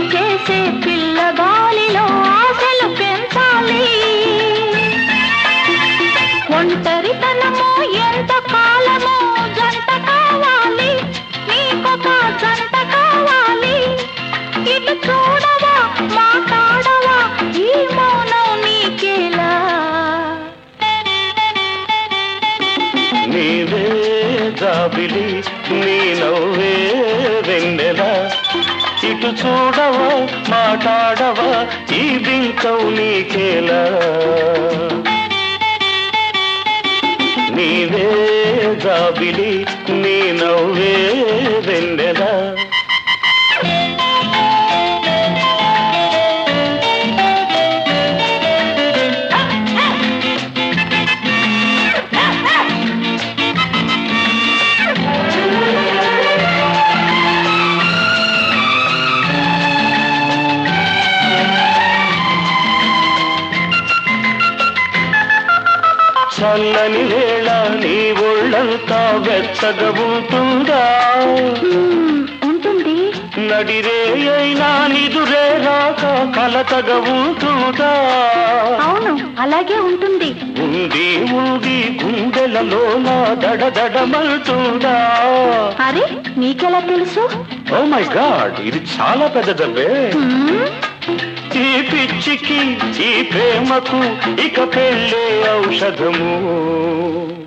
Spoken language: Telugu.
చేసే పిల్లగాలిలో ఆశలు పెంచాలి ఒంటరితనము ఎంత కాలమో జంట కావాలి నీకొక జంట కావాలి ఇటు చూడవా మాట్లాడవా ఈ మౌనం నీకేలా నీవే జాబిలి నీ నవ్వే వెన్నెల ఇటు చూడవా మాట్లాడవా ఈ బింకం నీకేలా నీవే జాబిలి నీ నవ్వే వెన్నెల చల్లని వేళ నీ ఒళ్ళంతా వెచ్చగా ఉంటుందా హ్మ్, ఉంటుంది నడిరే అయినా నిదురే రాక కలతగా ఉంటుందా అవును అలాగే ఉంటుంది ఉంది ఉంది గుండెలలోన దడదడమంటుందా అరే నీకెలా తెలుసు ఓ మై గాడ్ ఇది చాలా పెద్దదబ్బే హ్మ్, ఈ పిచ్చికి ఈ ప్రేమకు ఇక పెళ్ళే ఔషధము